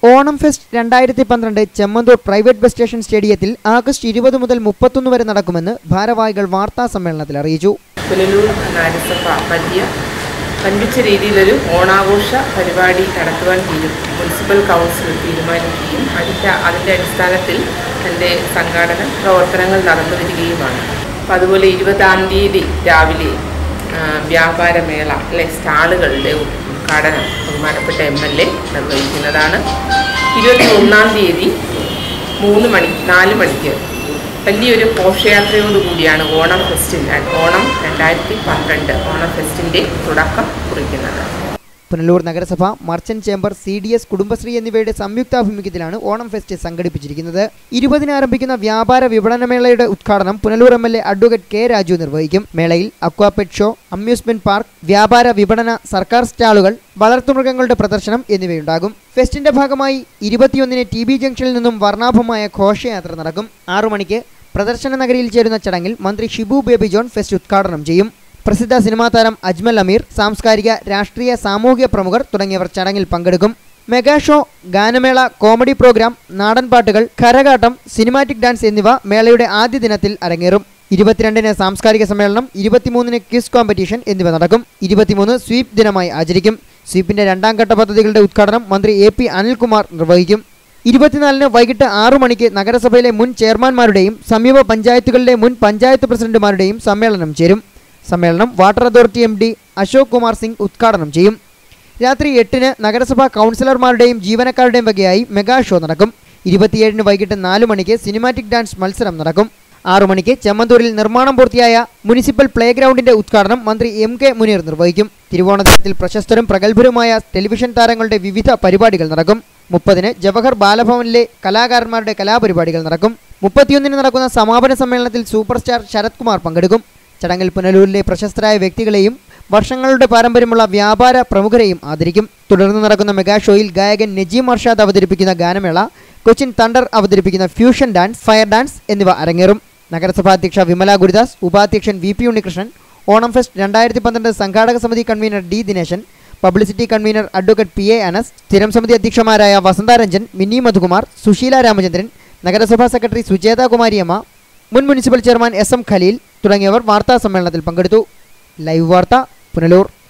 Onam fest രണ്ടായിരത്തി പന്ത്രണ്ട് Chemmanthur private bus station സ്റ്റേഡിയത്തിൽ ആഗസ്റ്റ് ഇരുപത് മുതൽ മുപ്പത്തൊന്ന് വരെ നടക്കുമെന്ന് ഭാരവാഹികൾ വാർത്താ സമ്മേളനത്തിൽ അറിയിച്ചു പുനലൂർ നഗരസഭ വലിയ വൻപിച്ച രീതിയിലൊരു ഓണാഘോഷ പരിപാടി നടത്തുവാൻ തീരും മുനിസിപ്പൽ കൗൺസിൽ തീരുമാനിക്കുകയും അതിൻ്റെ അതിൻ്റെ അടിസ്ഥാനത്തിൽ എൻ്റെ സംഘാടന പ്രവർത്തനങ്ങൾ നടന്നു വരികയുമാണ് അപ്പോൾ അതുപോലെ ഇരുപതാം തീയതി രാവിലെ ആ, വ്യാപാരമേള അല്ലെ സ്റ്റാളുകളുടെ ഉദ്ഘാടനം ബഹുമാനപ്പെട്ട എം എൽ എ നിർവഹിക്കുന്നതാണ് ഇരുപത്തി ഒന്നാം തീയതി മൂന്ന് മണി നാല് മണിക്ക് വലിയൊരു ഘോഷയാത്രയോടുകൂടിയാണ് ഓണം ഫെസ്റ്റിൻ്റെ ഓണം രണ്ടായിരത്തി പന്ത്രണ്ട് ഓണം ഫെസ്റ്റിൻ്റെ തുടക്കം കുറിക്കുന്നത് പുനലൂർ നഗരസഭ merchant chamber C D S Kudumbashree എന്നിവയുടെ സംയുക്താഭിമുഖ്യത്തിലാണ് ഓണം ഫെസ്റ്റ് സംഘടിപ്പിച്ചിരിക്കുന്നത് ഇരുപതിന് ആരംഭിക്കുന്ന വ്യാപാര വിപണന മേളയുടെ ഉദ്ഘാടനം Punalur M L A advocate K Raju നിർവഹിക്കും മേളയിൽ അക്വാപെറ്റ് ഷോ അമ്യൂസ്മെന്റ് പാർക്ക് വ്യാപാര വിപണന സർക്കാർ സ്റ്റാളുകൾ വളർത്തുമൃഗങ്ങളുടെ പ്രദർശനം എന്നിവയുണ്ടാകും ഫെസ്റ്റിന്റെ ഭാഗമായി ഇരുപത്തിയൊന്നിന് ടി ബി ജംഗ്ഷനിൽ നിന്നും വർണ്ണാഭമായ ഘോഷയാത്ര നടക്കും ആറു മണിക്ക് പ്രദർശന നഗരിയിൽ ചേരുന്ന ചടങ്ങിൽ മന്ത്രി ഷിബു ബേബി ജോൺ ഫെസ്റ്റ് ഉദ്ഘാടനം ചെയ്യും പ്രസിദ്ധ സിനിമാ താരം അജ്മൽ അമീർ സാംസ്കാരിക രാഷ്ട്രീയ സാമൂഹിക പ്രമുഖർ തുടങ്ങിയവർ ചടങ്ങിൽ പങ്കെടുക്കും മെഗാ ഷോ ഗാനമേള കോമഡി പ്രോഗ്രാം നാടൻ പാട്ടുകൾ കരകാട്ടം സിനിമാറ്റിക് ഡാൻസ് എന്നിവ മേളയുടെ ആദ്യ ദിനത്തിൽ അരങ്ങേറും ഇരുപത്തിരണ്ടിന് സാംസ്കാരിക സമ്മേളനം ഇരുപത്തിമൂന്നിന് ക്വിസ് കോമ്പറ്റീഷൻ എന്നിവ നടക്കും ഇരുപത്തിമൂന്ന് സ്വീപ് ദിനമായി ആചരിക്കും സ്വീപ്പിന്റെ രണ്ടാം ഘട്ട പദ്ധതികളുടെ ഉദ്ഘാടനം മന്ത്രി എ പി അനിൽകുമാർ നിർവഹിക്കും ഇരുപത്തിനാലിന് വൈകിട്ട് ആറു മണിക്ക് നഗരസഭയിലെ മുൻ ചെയർമാൻമാരുടെയും സമീപ പഞ്ചായത്തുകളിലെ മുൻ പഞ്ചായത്ത് പ്രസിഡന്റുമാരുടെയും സമ്മേളനം ചേരും സമ്മേളനം water authority M D Ashok Kumar Singh ഉദ്ഘാടനം ചെയ്യും രാത്രി എട്ടിന് നഗരസഭാ കൗൺസിലർമാരുടെയും ജീവനക്കാരുടെയും വകയായി മെഗാ ഷോ നടക്കും ഇരുപത്തിയേഴിന് വൈകിട്ട് നാല് മണിക്ക് സിനിമാറ്റിക് ഡാൻസ് മത്സരം നടക്കും ആറു മണിക്ക് ചെമ്മന്തൂരിൽ നിർമ്മാണം പൂർത്തിയായ മുനിസിപ്പൽ പ്ലേ ഗ്രൗണ്ടിന്റെ ഉദ്ഘാടനം മന്ത്രി എം കെ മുനീർ നിർവഹിക്കും തിരുവോണ ദിനത്തിൽ പ്രശസ്തരും പ്രഗത്ഭരുമായ ടെലിവിഷൻ താരങ്ങളുടെ വിവിധ പരിപാടികൾ നടക്കും മുപ്പതിന് ജവഹർ ബാലഭവനിലെ കലാകാരന്മാരുടെ കലാപരിപാടികൾ നടക്കും മുപ്പത്തിയൊന്നിന് നടക്കുന്ന സമാപന സമ്മേളനത്തിൽ സൂപ്പർ സ്റ്റാർ ശരത് കുമാർ പങ്കെടുക്കും ചടങ്ങിൽ പുനലൂരിലെ പ്രശസ്തരായ വ്യക്തികളെയും വർഷങ്ങളുടെ പാരമ്പര്യമുള്ള വ്യാപാര പ്രമുഖരെയും ആദരിക്കും തുടർന്ന് നടക്കുന്ന മെഗാ ഷോയിൽ ഗായകൻ നജീം അർഷാദ് അവതരിപ്പിക്കുന്ന ഗാനമേള കൊച്ചിൻ തണ്ടർ അവതരിപ്പിക്കുന്ന ഫ്യൂഷൻ ഡാൻസ് ഫയർ ഡാൻസ് എന്നിവ അരങ്ങേറും നഗരസഭാ അധ്യക്ഷ വിമല ഗുരുദാസ് ഉപാധ്യക്ഷൻ V P Unnikrishnan Onam fest രണ്ടായിരത്തി പന്ത്രണ്ട് സംഘാടക സമിതി convener D Dineshan publicity convener advocate P A Anas സ്ഥിരം സമിതി അധ്യക്ഷന്മാരായ വസന്താരഞ്ജൻ മിനി മധുകുമാർ സുശീല രാമചന്ദ്രൻ നഗരസഭാ സെക്രട്ടറി സുജേത കുമാരിയമ്മ മുൻ municipal chairman S M Khaleel തുടങ്ങിയവർ വാർത്താ സമ്മേളനത്തിൽ പങ്കെടുത്തു ലൈവ് വാർത്ത പുനലൂർ